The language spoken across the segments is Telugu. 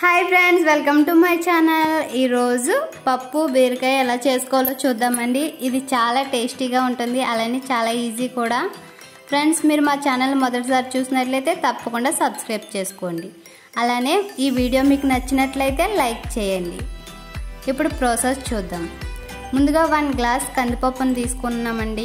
hi friends welcome to my channel ఈరోజు పప్పు బీరకాయ ఎలా చేసుకోవాలో చూద్దామండి ఇది చాలా టేస్టీగా ఉంటుంది అలానే చాలా ఈజీ కూడా ఫ్రెండ్స్ మీరు మా ఛానల్ మొదటిసారి చూసినట్లయితే తప్పకుండా సబ్స్క్రైబ్ చేసుకోండి అలానే ఈ వీడియో మీకు నచ్చినట్లయితే లైక్ చేయండి ఇప్పుడు ప్రాసెస్ చూద్దాం ముందుగా వన్ గ్లాస్ కందిపప్పును తీసుకున్నామండి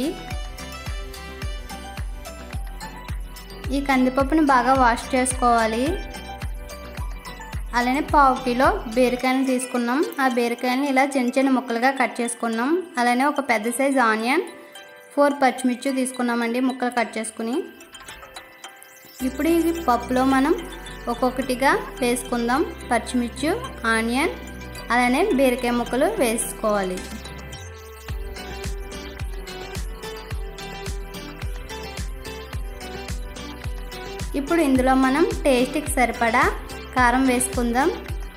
ఈ కందిపప్పుని బాగా వాష్ చేసుకోవాలి అలానే పావు కిలో బీరకాయలు తీసుకున్నాం ఆ బీరకాయని ఇలా చిన్న చిన్న ముక్కలుగా కట్ చేసుకున్నాం అలానే ఒక పెద్ద సైజ్ ఆనియన్ ఫోర్ పచ్చిమిర్చి తీసుకున్నామండి ముక్కలు కట్ చేసుకుని ఇప్పుడు ఈ పప్పులో మనం ఒక్కొక్కటిగా వేసుకుందాం పచ్చిమిర్చి ఆనియన్ అలానే బీరకాయ ముక్కలు వేసుకోవాలి ఇప్పుడు ఇందులో మనం టేస్ట్కి సరిపడా కారం వేసుకుందాం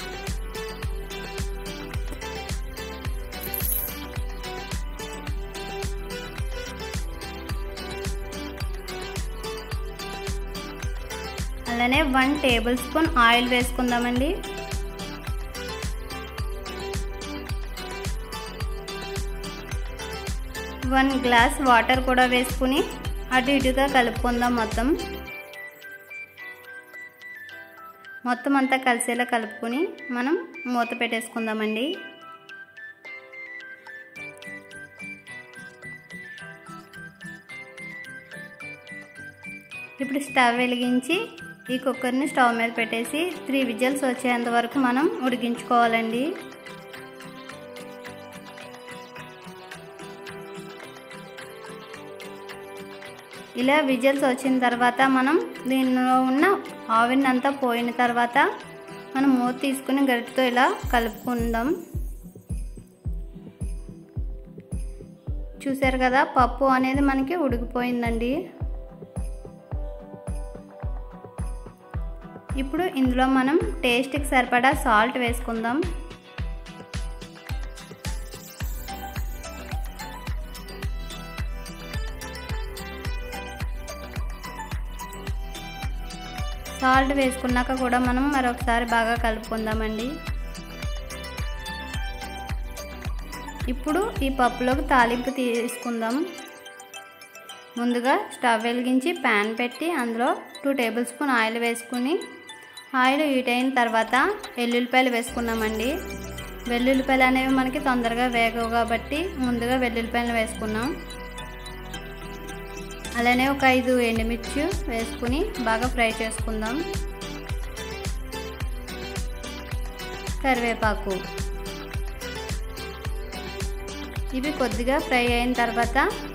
అలానే వన్ టేబుల్ స్పూన్ ఆయిల్ వేసుకుందామండి వన్ గ్లాస్ వాటర్ కూడా వేసుకుని అటు ఇటుగా కలుపుకుందాం మొత్తం మొత్తం అంతా కలిసేలా కలుపుకొని మనం మూత పెట్టేసుకుందామండి ఇప్పుడు స్టవ్ వెలిగించి ఈ కుక్కర్ని స్టవ్ మీద పెట్టేసి త్రీ విజిల్స్ వచ్చేంత వరకు మనం ఉడికించుకోవాలండి ఇలా విజిల్స్ వచ్చిన తర్వాత మనం దీనిలో ఉన్న ఆవిన్ అంతా పోయిన తర్వాత మనం మూత తీసుకుని గరిటతో ఇలా కలుపుకుందాం చూసారు కదా పప్పు అనేది మనకి ఉడికిపోయిందండి ఇప్పుడు ఇందులో మనం టేస్ట్కి సరిపడా సాల్ట్ వేసుకుందాం సాల్ట్ వేసుకున్నాక కూడా మనం మరొకసారి బాగా కలుపుకుందామండి ఇప్పుడు ఈ పప్పులోకి తాలింపు తీసుకుందాం ముందుగా స్టవ్ వెలిగించి ప్యాన్ పెట్టి అందులో టూ టేబుల్ స్పూన్ ఆయిల్ వేసుకుని ఆయిల్ హీట్ అయిన తర్వాత వెల్లుల్లిపాయలు వేసుకున్నామండి వెల్లుల్లిపాయలు అనేవి మనకి తొందరగా వేగవు కాబట్టి ముందుగా వెల్లుల్లిపాయలు వేసుకున్నాం అలానే ఒక ఐదు ఎండుమిర్చి వేసుకుని బాగా ఫ్రై చేసుకుందాం కరివేపాకు ఇవి కొద్దిగా ఫ్రై అయిన తర్వాత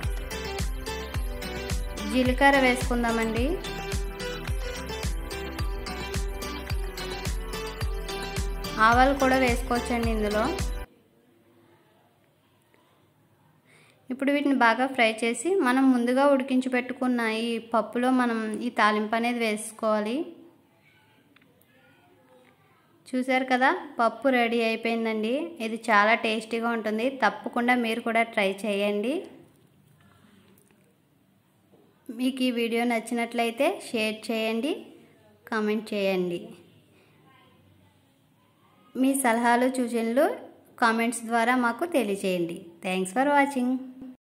జీలకర్ర వేసుకుందామండి ఆవాలు కూడా వేసుకోవచ్చండి ఇందులో ఇప్పుడు వీటిని బాగా ఫ్రై చేసి మనం ముందుగా ఉడికించి పెట్టుకున్న ఈ పప్పులో మనం ఈ తాలింపు అనేది వేసుకోవాలి చూసారు కదా పప్పు రెడీ అయిపోయిందండి ఇది చాలా టేస్టీగా ఉంటుంది తప్పకుండా మీరు కూడా ట్రై చేయండి మీకు ఈ వీడియో నచ్చినట్లయితే షేర్ చేయండి కామెంట్ చేయండి మీ సలహాలు సూచనలు కామెంట్స్ ద్వారా మాకు తెలియచేయండి థ్యాంక్స్ ఫర్ వాచింగ్